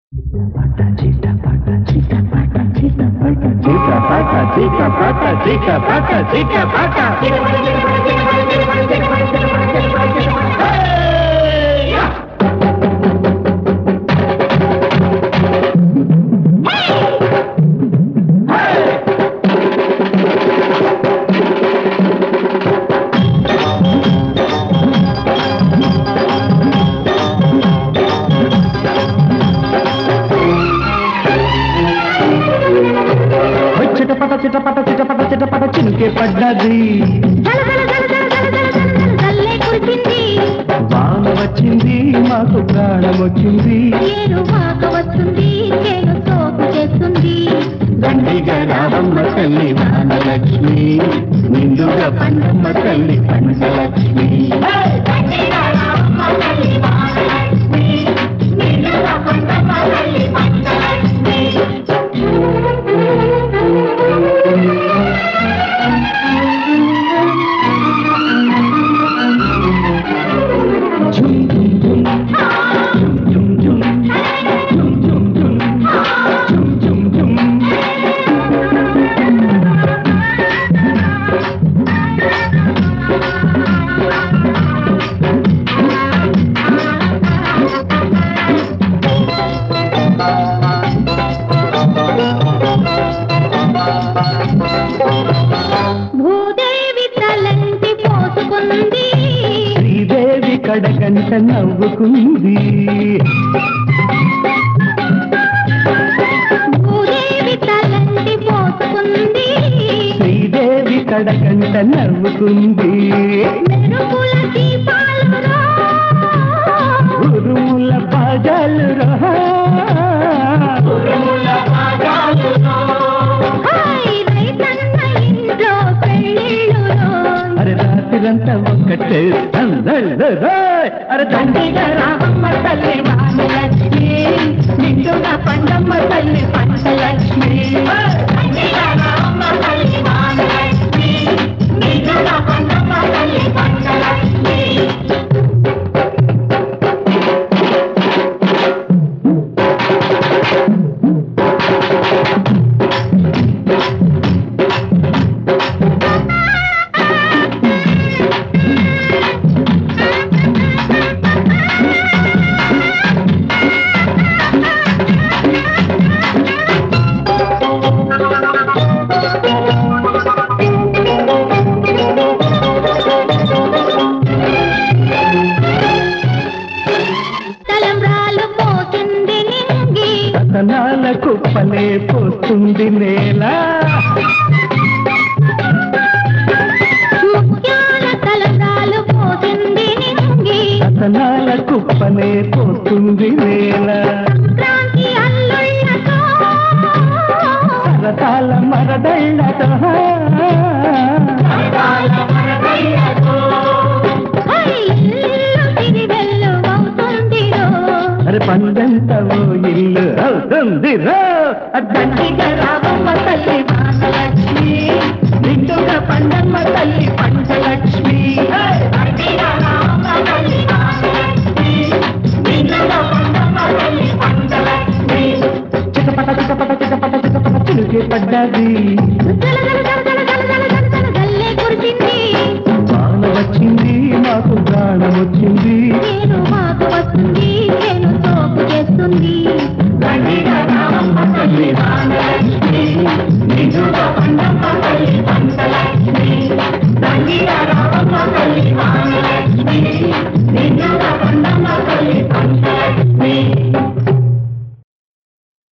చిటపట చిటపట చిటపట చిటపట చినుకే పడ్డది జల జల జల జల జల జల జల జల జల్లే కురిసింది వాన వచ్చింది మాకు ప్రాణం వచ్చింది ఏరు వాక వస్తుంది చేను సోకు చేస్తుంది దండిగా రావమ్మ తల్లి వానలక్ష్మి నిండుగా పండమ్మ తల్లి పండలక్ష్మి భూదేవి తలంటి పోసుకుంది శ్రీదేవి కడగంట నవ్వుకుంది భూదేవి తలంటి పోసుకుంది శ్రీదేవి కడగంట నవ్వుకుంది మెరుపుల దీపాలు ఉరుముల పాజాలు రా రైతన్న ఇంట్లో పెళ్ళిళ్ళులో అరే రాత్రిరంతా ఒక్కటే సందళ్ళురా. అరే దండిగా రామమ్మ తల్లి వానలక్ష్మి నిండుగా పండమ్మ తల్లి పంచలక్ష్మి తలంబ్రాలు పోతుంది నింగి కథనాల కుప్పలే పోతుంది నేల ముత్యాల తలంబ్రాలు పోతుంది నింగి కథనాల కుప్పలే పోతుంది నేల సంక్రాంతి అల్లుళ్ళతో సరదాల మరదళ్ళతో హై, ఇల్లు తిరివెల్లు అవుతుందిరో. అరే పండంత ఓ ఇల్లు అవుతుంది రో దండిగా రామమ్మ తల్లి వానలక్ష్మి నిండుగా పండమ్మ తల్లి పంచలక్ష్మి చిటపట చిటపట చిటపట చిటపట చిలుకే పడ్డది జల జల జల జల జల జల జల జల జల్లే కురిసింది వాన వచ్చింది మాకు ప్రాణం వచ్చింది నేను మాకు వస్తుంది నేను సోపు చేస్తుంది దండిగా రామమ్మ తల్లి వానలక్ష్మి నిండుగా పండమ్మ తల్లి పంచలక్ష్మి దండిగా రామమ్మ తల్లి వానలక్ష్మి నిండుగా పండమ్మ తల్లి పంచలక్ష్మి